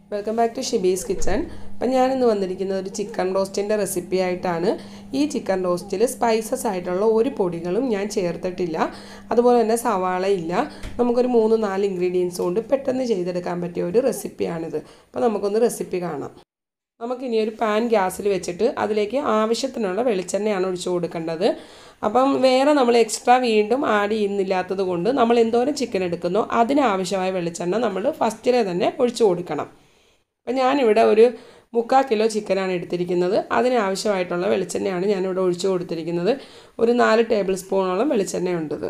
welcome back to Shibi's kitchen appam ഞാനിന്ന് വന്നിരിക്കുന്നത് ഒരു ചിക്കൻ റോസ്റ്റിൻ്റെ റെസിപ്പി ആയിട്ടാണ് ഈ ചിക്കൻ റോസ്റ്റിൽ സ്പൈസസ് ആയിട്ടുള്ള ഒരു പൊടികളും ഞാൻ ചേർത്തിട്ടില്ല അതുപോലെ തന്നെ സവാള ഇല്ല നമുക്കൊരു മൂന്ന് നാല് ഇൻഗ്രീഡിയൻസ് കൊണ്ട് പെട്ടെന്ന് ചെയ്തെടുക്കാൻ പറ്റിയ ഒരു റെസിപ്പിയാണിത് അപ്പോൾ നമുക്കൊന്ന് റെസിപ്പി കാണാം നമുക്കിനി ഒരു പാൻ ഗ്യാസിൽ വെച്ചിട്ട് അതിലേക്ക് ആവശ്യത്തിനുള്ള വെളിച്ചെണ്ണയാണ് ഒഴിച്ചു കൊടുക്കേണ്ടത് അപ്പം വേറെ നമ്മൾ എക്സ്ട്രാ വീണ്ടും ആഡ് ചെയ്യുന്നില്ലാത്തത് കൊണ്ട് നമ്മൾ എന്തോരം ചിക്കൻ എടുക്കുന്നോ അതിനാവശ്യമായ വെളിച്ചെണ്ണ നമ്മൾ ഫസ്റ്റിലെ തന്നെ ഒഴിച്ചു കൊടുക്കണം അപ്പം ഞാനിവിടെ ഒരു മുക്കാൽ കിലോ ചിക്കനാണ് എടുത്തിരിക്കുന്നത് അതിനാവശ്യമായിട്ടുള്ള വെളിച്ചെണ്ണയാണ് ഞാനിവിടെ ഒഴിച്ചു കൊടുത്തിരിക്കുന്നത് ഒരു നാല് ടേബിൾ സ്പൂണോളം വെളിച്ചെണ്ണയുണ്ടത്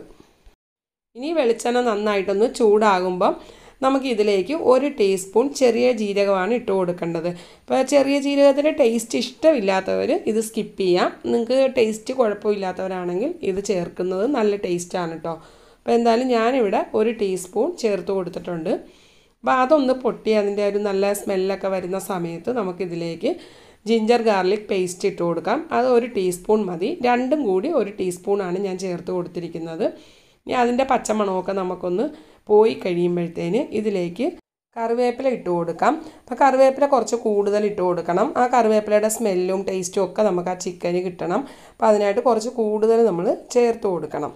ഇനി വെളിച്ചെണ്ണ നന്നായിട്ടൊന്ന് ചൂടാകുമ്പം നമുക്ക് ഇതിലേക്ക് ഒരു ടീസ്പൂൺ ചെറിയ ജീരകമാണ് ഇട്ട് കൊടുക്കേണ്ടത് അപ്പോൾ ചെറിയ ജീരകത്തിൻ്റെ ടേസ്റ്റ് ഇഷ്ടമില്ലാത്തവർ ഇത് സ്കിപ്പ് ചെയ്യാം നിങ്ങൾക്ക് ടേസ്റ്റ് കുഴപ്പമില്ലാത്തവരാണെങ്കിൽ ഇത് ചേർക്കുന്നത് നല്ല ടേസ്റ്റാണ് കേട്ടോ അപ്പോൾ എന്തായാലും ഞാനിവിടെ ഒരു ടീസ്പൂൺ ചേർത്ത് കൊടുത്തിട്ടുണ്ട് അപ്പോൾ അതൊന്ന് പൊട്ടി അതിൻ്റെ ഒരു നല്ല സ്മെല്ലൊക്കെ വരുന്ന സമയത്ത് നമുക്കിതിലേക്ക് ജിഞ്ചർ ഗാർലിക് പേസ്റ്റ് ഇട്ട് കൊടുക്കാം അത് ഒരു ടീസ്പൂൺ മതി രണ്ടും കൂടി ഒരു ടീസ്പൂണാണ് ഞാൻ ചേർത്ത് കൊടുത്തിരിക്കുന്നത് ഇനി അതിൻ്റെ പച്ചമണമൊക്കെ നമുക്കൊന്ന് പോയി കഴിയുമ്പോഴത്തേന് ഇതിലേക്ക് കറിവേപ്പില ഇട്ട് കൊടുക്കാം അപ്പോൾ കറിവേപ്പില കുറച്ച് കൂടുതൽ ഇട്ട് കൊടുക്കണം ആ കറിവേപ്പിലയുടെ സ്മെല്ലും ടേസ്റ്റും ഒക്കെ നമുക്ക് ആ ചിക്കന് കിട്ടണം അപ്പോൾ അതിനായിട്ട് കുറച്ച് കൂടുതൽ നമ്മൾ ചേർത്ത് കൊടുക്കണം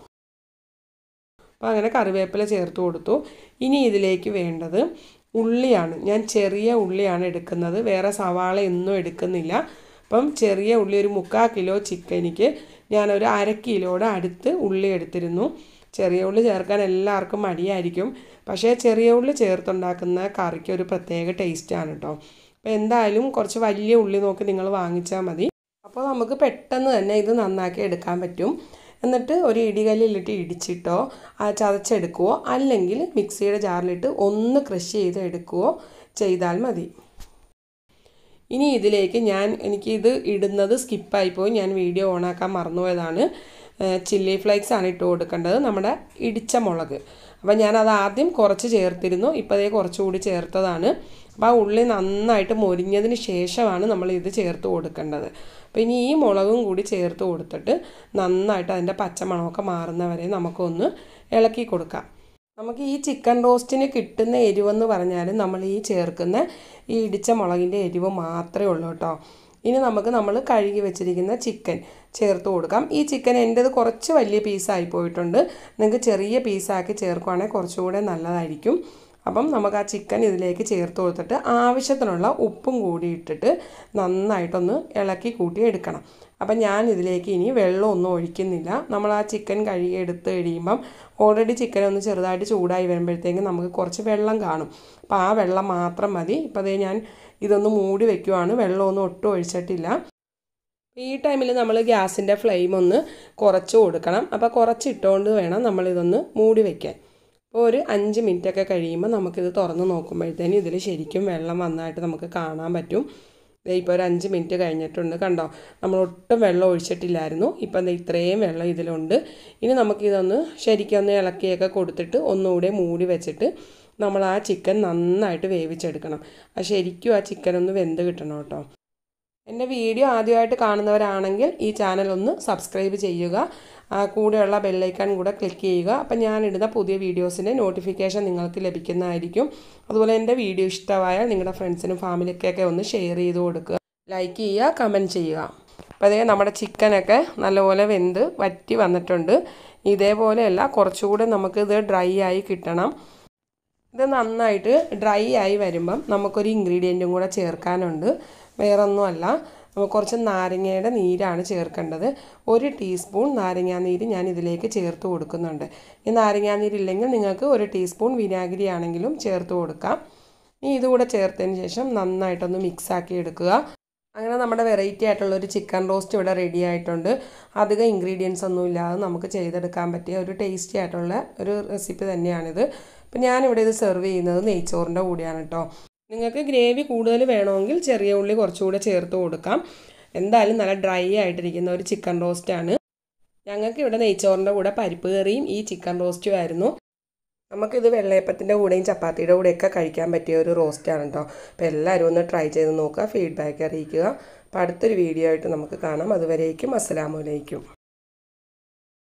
അപ്പോൾ അങ്ങനെ കറിവേപ്പില ചേർത്ത് കൊടുത്തു ഇനി ഇതിലേക്ക് വേണ്ടത് ഉള്ളിയാണ് ഞാൻ ചെറിയ ഉള്ളിയാണ് എടുക്കുന്നത് വേറെ സവാള ഒന്നും എടുക്കുന്നില്ല അപ്പം ചെറിയ ഉള്ളി ഒരു മുക്കാൽ കിലോ ചിക്കനിക്ക് ഞാനൊരു അര കിലോയുടെ അടുത്ത് ഉള്ളി എടുത്തിരുന്നു ചെറിയ ഉള്ളി ചേർക്കാൻ എല്ലാവർക്കും മടിയായിരിക്കും പക്ഷേ ചെറിയ ഉള്ളി ചേർത്തുണ്ടാക്കുന്ന കറിക്ക് ഒരു പ്രത്യേക ടേസ്റ്റാണ് കേട്ടോ അപ്പോൾ എന്തായാലും കുറച്ച് വലിയ ഉള്ളി നോക്കി നിങ്ങൾ വാങ്ങിച്ചാൽ മതി അപ്പോൾ നമുക്ക് പെട്ടെന്ന് തന്നെ ഇത് നന്നാക്കി എടുക്കാൻ പറ്റും എന്നിട്ട് ഒരു ഇടികല്ലിലിട്ട് ഇടിച്ചിട്ടോ ചതച്ചെടുക്കുവോ അല്ലെങ്കിൽ മിക്സിയുടെ ജാറിലിട്ട് ഒന്ന് ക്രഷ് ചെയ്ത് എടുക്കുകയോ ചെയ്താൽ മതി ഇനി ഇതിലേക്ക് ഞാൻ എനിക്കിത് ഇടുന്നത് സ്കിപ്പായിപ്പോയി ഞാൻ വീഡിയോ ഓണാക്കാൻ മറന്നുപോയതാണ് ചില്ലി ഫ്ലേക്സ് ആണ് ഇട്ട് കൊടുക്കേണ്ടത് നമ്മുടെ ഇടിച്ച മുളക് അപ്പോൾ ഞാനത് ആദ്യം കുറച്ച് ചേർത്തിരുന്നു ഇപ്പോൾ അതേ കുറച്ചുകൂടി ചേർത്തതാണ് അപ്പോൾ ആ ഉള്ളി നന്നായിട്ട് മൊരിഞ്ഞതിന് ശേഷമാണ് നമ്മൾ ഇത് ചേർത്ത് കൊടുക്കേണ്ടത് അപ്പോൾ ഇനി ഈ മുളകും കൂടി ചേർത്ത് കൊടുത്തിട്ട് നന്നായിട്ട് അതിൻ്റെ പച്ചമണമൊക്കെ മാറുന്നവരെ നമുക്കൊന്ന് ഇളക്കി കൊടുക്കാം നമുക്ക് ഈ ചിക്കൻ റോസ്റ്റിന് കിട്ടുന്ന എരിവെന്ന് പറഞ്ഞാൽ നമ്മൾ ഈ ചേർക്കുന്ന ഈ ഇടിച്ച മുളകിൻ്റെ എരിവ് മാത്രമേ ഉള്ളൂ കേട്ടോ ഇനി നമുക്ക് നമ്മൾ കഴുകി വെച്ചിരിക്കുന്ന ചിക്കൻ ചേർത്ത് കൊടുക്കാം ഈ ചിക്കൻ എൻ്റേത് കുറച്ച് വലിയ പീസായി പോയിട്ടുണ്ട് നിങ്ങൾക്ക് ചെറിയ പീസാക്കി ചേർക്കുവാണെങ്കിൽ കുറച്ചുകൂടെ നല്ലതായിരിക്കും അപ്പം നമുക്ക് ആ ചിക്കൻ ഇതിലേക്ക് ചേർത്ത് കൊടുത്തിട്ട് ആവശ്യത്തിനുള്ള ഉപ്പും കൂടി ഇട്ടിട്ട് നന്നായിട്ടൊന്ന് ഇളക്കി കൂട്ടി എടുക്കണം അപ്പം ഞാൻ ഇതിലേക്ക് ഇനി വെള്ളമൊന്നും ഒഴിക്കുന്നില്ല നമ്മൾ ആ ചിക്കൻ കഴുകി എടുത്ത് കഴിയുമ്പം ഓൾറെഡി ചിക്കൻ ഒന്ന് ചെറുതായിട്ട് ചൂടായി വരുമ്പോഴത്തേക്കും നമുക്ക് കുറച്ച് വെള്ളം കാണും അപ്പോൾ ആ വെള്ളം മാത്രം മതി ഇപ്പോൾ അതേ ഞാൻ ഇതൊന്ന് മൂടി വെക്കുവാണ് വെള്ളമൊന്നും ഒട്ടും ഒഴിച്ചിട്ടില്ല ഈ ടൈമിൽ നമ്മൾ ഗ്യാസിൻ്റെ ഫ്ലെയിം ഒന്ന് കുറച്ച് കൊടുക്കണം അപ്പോൾ കുറച്ചിട്ടുകൊണ്ട് വേണം നമ്മളിതൊന്ന് മൂടി വയ്ക്കാൻ അപ്പോൾ ഒരു അഞ്ച് മിനിറ്റൊക്കെ കഴിയുമ്പോൾ നമുക്കിത് തുറന്ന് നോക്കുമ്പോഴത്തേനും ഇതിൽ ശരിക്കും വെള്ളം വന്നായിട്ട് നമുക്ക് കാണാൻ പറ്റും ഇപ്പോൾ ഒരു അഞ്ച് മിനിറ്റ് കഴിഞ്ഞിട്ടുണ്ട് കണ്ടോ നമ്മൾ ഒട്ടും വെള്ളം ഒഴിച്ചിട്ടില്ലായിരുന്നു ഇപ്പം ഇത്രയും വെള്ളം ഇതിലുണ്ട് ഇനി നമുക്കിതൊന്ന് ശരിക്കും ഒന്ന് ഇളക്കിയൊക്കെ കൊടുത്തിട്ട് ഒന്നുകൂടെ മൂടി വെച്ചിട്ട് നമ്മൾ ആ ചിക്കൻ നന്നായിട്ട് വേവിച്ചെടുക്കണം ആ ശരിക്കും ആ ചിക്കൻ ഒന്ന് വെന്ത് കിട്ടണം കേട്ടോ എൻ്റെ വീഡിയോ ആദ്യമായിട്ട് കാണുന്നവരാണെങ്കിൽ ഈ ചാനൽ ഒന്ന് സബ്സ്ക്രൈബ് ചെയ്യുക കൂടെയുള്ള ബെല്ലൈക്കൺ കൂടെ ക്ലിക്ക് ചെയ്യുക അപ്പം ഞാനിടുന്ന പുതിയ വീഡിയോസിൻ്റെ നോട്ടിഫിക്കേഷൻ നിങ്ങൾക്ക് ലഭിക്കുന്നതായിരിക്കും അതുപോലെ എൻ്റെ വീഡിയോ ഇഷ്ടമായാൽ നിങ്ങളുടെ ഫ്രണ്ട്സിനും ഫാമിലിക്കൊക്കെ ഒന്ന് ഷെയർ ചെയ്ത് കൊടുക്കുക ലൈക്ക് ചെയ്യുക കമൻറ്റ് ചെയ്യുക അപ്പോൾ അതേ നമ്മുടെ ചിക്കനൊക്കെ നല്ലപോലെ വെന്ത് വറ്റി വന്നിട്ടുണ്ട് ഇതേപോലെയല്ല കുറച്ചുകൂടെ നമുക്കിത് ഡ്രൈ ആയി കിട്ടണം ഇത് നന്നായിട്ട് ഡ്രൈ ആയി വരുമ്പം നമുക്കൊരു ഇൻഗ്രീഡിയൻറ്റും കൂടെ ചേർക്കാനുണ്ട് വേറൊന്നുമല്ല കുറച്ച് നാരങ്ങയുടെ നീരാണ് ചേർക്കേണ്ടത് ഒരു ടീസ്പൂൺ നാരങ്ങാ നീര് ഞാൻ ഇതിലേക്ക് ചേർത്ത് കൊടുക്കുന്നുണ്ട് ഈ നാരങ്ങാ നീരില്ലെങ്കിൽ നിങ്ങൾക്ക് ഒരു ടീസ്പൂൺ വിനാഗിരി ആണെങ്കിലും ചേർത്ത് കൊടുക്കാം ഇനി ഇതുകൂടെ ചേർത്തതിന് ശേഷം നന്നായിട്ടൊന്ന് മിക്സാക്കി എടുക്കുക അങ്ങനെ നമ്മുടെ വെറൈറ്റി ആയിട്ടുള്ള ഒരു ചിക്കൻ റോസ്റ്റ് ഇവിടെ റെഡി ആയിട്ടുണ്ട് അധികം ഇൻഗ്രീഡിയൻസ് ഒന്നും ഇല്ലാതെ നമുക്ക് ചെയ്തെടുക്കാൻ പറ്റിയ ഒരു ടേസ്റ്റി ആയിട്ടുള്ള ഒരു റെസിപ്പി തന്നെയാണിത് അപ്പം ഞാനിവിടെ ഇത് സെർവ് ചെയ്യുന്നത് നെയ്ച്ചോറിൻ്റെ കൂടെയാണ് കേട്ടോ നിങ്ങൾക്ക് ഗ്രേവി കൂടുതൽ വേണമെങ്കിൽ ചെറിയ ഉള്ളി കുറച്ചുകൂടെ ചേർത്ത് കൊടുക്കാം എന്തായാലും നല്ല ഡ്രൈ ആയിട്ടിരിക്കുന്ന ഒരു ചിക്കൻ റോസ്റ്റാണ് ഞങ്ങൾക്ക് ഇവിടെ നെയ്ച്ചോറിൻ്റെ കൂടെ പരിപ്പ് കറിയും ഈ ചിക്കൻ റോസ്റ്റും ആയിരുന്നു നമുക്കിത് വെള്ളയപ്പത്തിൻ്റെ കൂടെയും ചപ്പാത്തിയുടെ കൂടെയൊക്കെ കഴിക്കാൻ പറ്റിയ ഒരു റോസ്റ്റാണ് കേട്ടോ അപ്പോൾ എല്ലാവരും ഒന്ന് ട്രൈ ചെയ്ത് നോക്കുക ഫീഡ്ബാക്ക് അറിയിക്കുക അപ്പോൾ അടുത്തൊരു വീഡിയോ ആയിട്ട് നമുക്ക് കാണാം അതുവരേക്കും അസ്സലാമലൈക്കും